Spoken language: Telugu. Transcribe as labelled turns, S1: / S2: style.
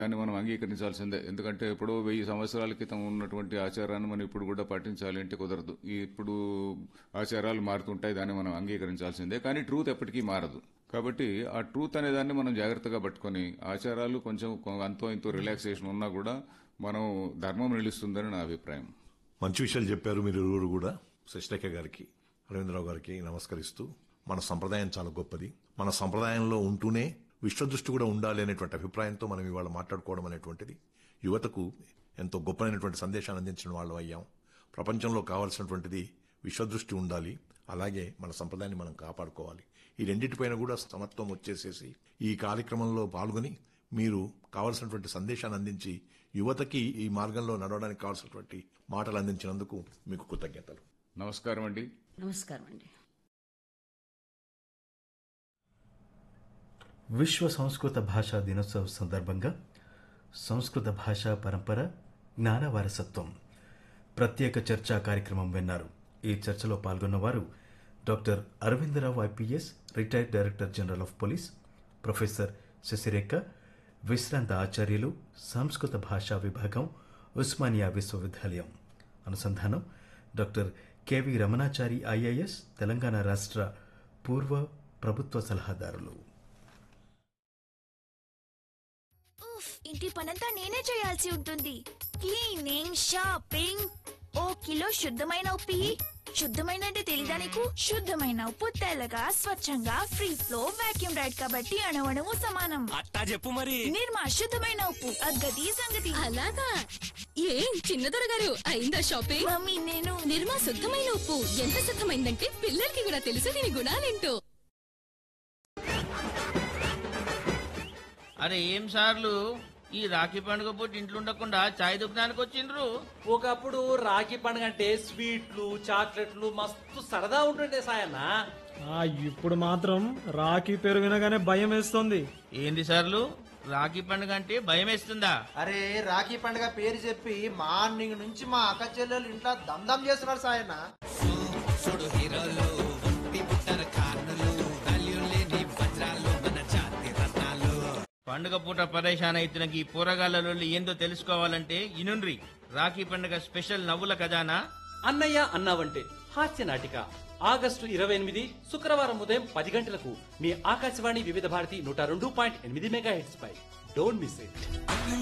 S1: దాన్ని మనం అంగీకరించాల్సిందే ఎందుకంటే ఎప్పుడో వెయ్యి సంవత్సరాల క్రితం ఉన్నటువంటి ఆచారాన్ని మనం ఇప్పుడు కూడా పాటించాలి అంటే కుదరదు ఈ ఇప్పుడు ఆచారాలు మారుతుంటాయి దాన్ని మనం అంగీకరించాల్సిందే కానీ ట్రూత్ ఎప్పటికీ మారదు కాబట్టి ఆ ట్రూత్ అనే దాన్ని మనం జాగ్రత్తగా పట్టుకొని ఆచారాలు కొంచెం కొ- అంతో ఇంతో రిలాక్సేషన్ ఉన్నా కూడా మనం ధర్మం నిలుస్తుందని నా అభిప్రాయం
S2: మంచి విషయాలు చెప్పారు మీరు ఇరువురు కూడా శశిరేఖ గారికి అరవిందరావు గారికి నమస్కరిస్తూ మన సంప్రదాయం చాలా గొప్పది మన సంప్రదాయంలో ఉంటూనే విశ్వదృష్టి కూడా ఉండాలి అనేటువంటి అభిప్రాయంతో మనం ఇవాళ మాట్లాడుకోవడం అనేటువంటిది యువతకు ఎంతో గొప్పనైనటువంటి సందేశాన్ని అందించిన వాళ్ళు అయ్యాం ప్రపంచంలో కావాల్సినటువంటిది విశ్వదృష్టి ఉండాలి అలాగే మన సంప్రదాయాన్ని మనం కాపాడుకోవాలి ఈ రెండింటిపైన కూడా సమత్వం వచ్చేసేసి ఈ కార్యక్రమంలో పాల్గొని మీరు కావలసినటువంటి సందేశాన్ని అందించి యువతకి ఈ మార్గంలో నడవడానికి కావాల్సినటువంటి మాటలు అందించినందుకు మీకు కృతజ్ఞతలు
S1: నమస్కారం అండి
S3: నమస్కారం అండి
S4: విశ్వ సంస్కృత భాషా దినోత్సవం సందర్భంగా సంస్కృత భాషా పరంపర జ్ఞాన వారసత్వం ప్రత్యేక చర్చా కార్యక్రమం విన్నారు ఈ చర్చలో పాల్గొన్నవారు doctor Aravinda Rao IPS retired director general of police professor Sasirekha విశ్రాంత ఆచార్యులు సంస్కృత భాషా విభాగం ఉస్మానియా విశ్వవిద్యాలయం అనుసంధానం doctor KV Ramanachari IAS Telangana రాష్ట్ర పూర్వ ప్రభుత్వ సలహాదారులు
S5: ఉఫ్ ఇంటి పనంతా నేనే చేయాల్సి ఉంటుంది క్లీనింగ్ షాపింగ్ ఓ కిలో శుద్ధమైన ఉప్పు ఇయ్యి. శుద్ధమైన అంటే తెలీదా నీకు శుద్ధమైన ఉప్పు తెల్లగా స్వచ్ఛంగా ఫ్రీ ఫ్లో వాక్యూమ్ రైడ్ కాబట్టి అణవణము సమానం
S6: అట్టా చెప్పు మరి
S5: నిర్మా శుద్ధమైన ఉప్పు అగ్గది సంగతి
S7: అలాగా ఏం చిన్నదొర గారు అయిందా షాపింగ్
S5: మమ్మీ నేను
S7: నిర్మా శుద్ధమైన ఉప్పు ఎంత శుద్ధమైందంటే పిల్లలకి కూడా తెలుసు దీని గుణాలేంటో
S8: అరే ఏం సార్లు ఈ రాఖీ పండుగ పూట ఇంట్లో ఉండకుండా చాయ్ దుకాణానికి వచ్చిండ్రు
S6: ఒకప్పుడు రాఖీ పండుగ అంటే స్వీట్లు చాక్లెట్లు మస్తు సరదా ఉంటుండే సాయన్న
S9: ఆ ఇప్పుడు మాత్రం రాఖీ పేరు వినగానే భయం వేస్తుంది
S8: ఏంది సార్లు రాఖీ పండుగ అంటే భయం వేస్తుందా
S10: అరే రాఖీ పండుగ పేరు చెప్పి మార్నింగ్ నుంచి మా అక్క చెల్లెలు ఇంట్లో దందం చేస్తున్నారు సాయన్న
S8: పండుగ పూట పరేషాన్ అయితున్న ఈ పోరగాళ్ళలో ఏందో తెలుసుకోవాలంటే ఇనుండ్రి రాఖీ పండుగ స్పెషల్ నవ్వుల ఖజానా
S6: అన్నయ్య అన్నావంటే హాస్య నాటిక ఆగస్టు ఇరవై ఎనిమిది శుక్రవారం ఉదయం పది గంటలకు మీ ఆకాశవాణి వివిధ భారతి నూట రెండు పాయింట్ ఎనిమిది మెగా హెడ్స్ పై డోంట్ మిస్ ఇట్